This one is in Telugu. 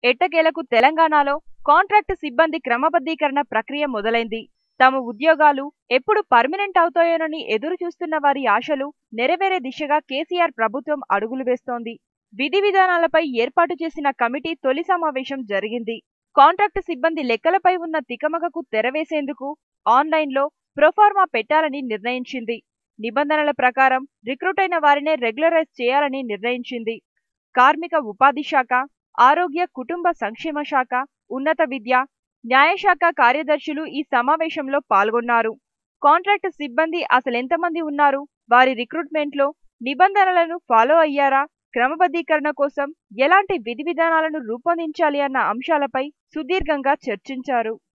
ఎట్టకేలకు తెలంగాణలో కాంట్రాక్టు సిబ్బంది క్రమబద్ధీకరణ ప్రక్రియ మొదలైంది తమ ఉద్యోగాలు ఎప్పుడు పర్మినెంట్ అవుతాయోనని ఎదురు చూస్తున్న వారి ఆశలు నెరవేరే దిశగా కేసీఆర్ ప్రభుత్వం అడుగులు వేస్తోంది విధి విధానాలపై ఏర్పాటు చేసిన కమిటీ తొలి సమావేశం జరిగింది కాంట్రాక్టు సిబ్బంది లెక్కలపై ఉన్న తికమకకు తెరవేసేందుకు ఆన్లైన్లో ప్రొఫార్మా పెట్టాలని నిర్ణయించింది నిబంధనల ప్రకారం రిక్రూట్ అయిన వారినే రెగ్యులరైజ్ చేయాలని నిర్ణయించింది కార్మిక ఉపాధి శాఖ ఆరోగ్య కుటుంబ సంక్షేమ శాఖ ఉన్నత విద్య న్యాయశాఖ కార్యదర్శులు ఈ సమావేశంలో పాల్గొన్నారు కాంట్రాక్టు సిబ్బంది అసలెంతమంది ఉన్నారు వారి రిక్రూట్మెంట్లో నిబంధనలను ఫాలో అయ్యారా క్రమబద్ధీకరణ కోసం ఎలాంటి విధి విధానాలను రూపొందించాలి అన్న అంశాలపై సుదీర్ఘంగా చర్చించారు